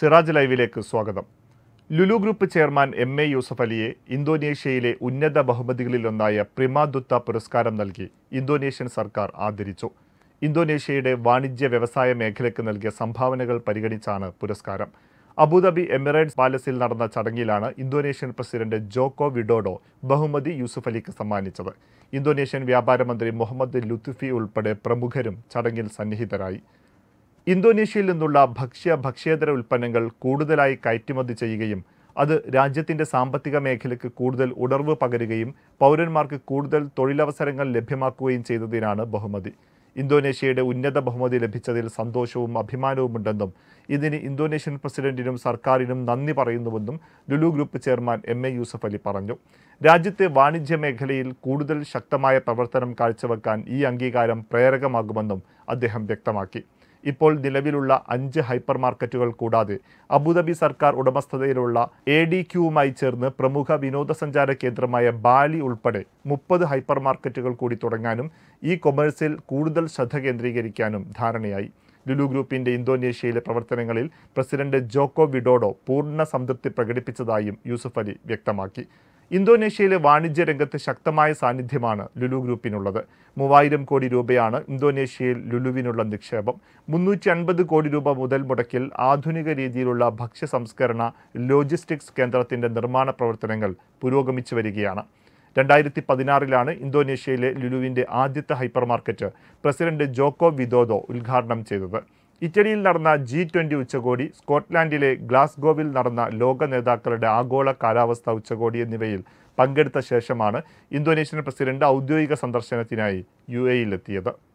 സിറാജ് ലൈവിലേക്ക് സ്വാഗതം Lulu group chairman M A Yusuf അലിയെ ഇന്തോനേഷ്യയിലെ ഉന്നത ബഹുമതികളിലൊന്നായ പ്രിമാദുത്ത പുരസ്കാരം നൽകി ഇന്തോനേഷ്യൻ സർക്കാർ ആദരിച്ചു ഇന്തോനേഷ്യയുടെ വാണിജ്യ വ്യവസായ മേഖലയ്ക്ക് നൽകിയ സംഭാവനകൾ പരിഗണിച്ചാണ് പുരസ്കാരം അബുദാബി എമിറേറ്റ്സ് പാലസിൽ നടന്ന ചടങ്ങിലാണ് ഇന്തോനേഷ്യൻ പ്രസിഡന്റ് ജോക്കോ വിഡോഡോ ബഹുമതി യൂസുഫ് അലിക്ക് സമ്മാനിച്ചത് ഇന്തോനേഷ്യൻ വ്യാപാര മന്ത്രി മുഹമ്മദ് ലുത്തുഫി ഉൾപ്പെടെ പ്രമുഖരും ചടങ്ങിൽ സന്നിഹിതരായി ഇന്തോനേഷ്യയിൽ നിന്നുള്ള ഭക്ഷ്യ ഭക്ഷ്യേതര ഉൽപ്പന്നങ്ങൾ കൂടുതലായി കയറ്റുമതി ചെയ്യുകയും അത് രാജ്യത്തിന്റെ സാമ്പത്തിക മേഖലയ്ക്ക് കൂടുതൽ ഉണർവ് പകരുകയും പൗരന്മാർക്ക് കൂടുതൽ തൊഴിലവസരങ്ങൾ ലഭ്യമാക്കുകയും ചെയ്തതിനാണ് ബഹുമതി ഇന്തോനേഷ്യയുടെ ഉന്നത ബഹുമതി ലഭിച്ചതിൽ സന്തോഷവും അഭിമാനവുമുണ്ടെന്നും ഇതിന് ഇന്തോനേഷ്യൻ പ്രസിഡന്റിനും സർക്കാരിനും നന്ദി പറയുന്നുവെന്നും Lulu group chairman M A Yusuf Ali പറഞ്ഞു രാജ്യത്തെ വാണിജ്യ മേഖലയിൽ കൂടുതൽ ശക്തമായ പ്രവർത്തനം കാഴ്ചവെക്കാൻ ഈ അംഗീകാരം പ്രേരകമാകുമെന്നും അദ്ദേഹം വ്യക്തമാക്കി ഇപ്പോൾ നിലവിലുള്ള അഞ്ച് ഹൈപ്പർ മാർക്കറ്റുകൾ കൂടാതെ അബുദാബി സർക്കാർ ഉടമസ്ഥതയിലുള്ള എ ഡി ക്യൂവുമായി ചേർന്ന് പ്രമുഖ വിനോദസഞ്ചാര കേന്ദ്രമായ ബാലി ഉൾപ്പെടെ മുപ്പത് ഹൈപ്പർ മാർക്കറ്റുകൾ കൂടി തുടങ്ങാനും ഈ കൊമേഴ്സിൽ കൂടുതൽ ശ്രദ്ധ കേന്ദ്രീകരിക്കാനും ധാരണയായി ലുലു ഗ്രൂപ്പിന്റെ ഇന്തോനേഷ്യയിലെ പ്രവർത്തനങ്ങളിൽ പ്രസിഡന്റ് ജോക്കോ വിഡോഡോ പൂർണ്ണ സംതൃപ്തി പ്രകടിപ്പിച്ചതായും യൂസുഫ് അലി വ്യക്തമാക്കി ഇന്തോനേഷ്യയിലെ വാണിജ്യ രംഗത്ത് ശക്തമായ സാന്നിധ്യമാണ് ലുലു ഗ്രൂപ്പിനുള്ളത് മൂവായിരം കോടി രൂപയാണ് ഇന്തോനേഷ്യയിൽ ലുലുവിനുള്ള നിക്ഷേപം മുന്നൂറ്റി അൻപത് കോടി രൂപ മുതൽ മുടക്കിൽ ആധുനിക രീതിയിലുള്ള ഭക്ഷ്യ സംസ്കരണ ലോജിസ്റ്റിക്സ് കേന്ദ്രത്തിന്റെ നിർമ്മാണ പ്രവർത്തനങ്ങൾ പുരോഗമിച്ചു വരികയാണ് രണ്ടായിരത്തി പതിനാറിലാണ് ഇന്തോനേഷ്യയിലെ ലുലുവിന്റെ ആദ്യത്തെ hyper market president Joko Widodo ഉദ്ഘാടനം ചെയ്തത് ഇറ്റലിയിൽ നടന്ന ജി ട്വൻ്റി ഉച്ചകോടി സ്കോട്ട്ലാൻഡിലെ ഗ്ലാസ്ഗോവിൽ നടന്ന ലോക നേതാക്കളുടെ ആഗോള കാലാവസ്ഥ ഉച്ചകോടി എന്നിവയിൽ പങ്കെടുത്ത ശേഷമാണ് ഇന്തോനേഷ്യൻ പ്രസിഡന്റ് ഔദ്യോഗിക സന്ദർശനത്തിനായി യു എയിലെത്തിയത്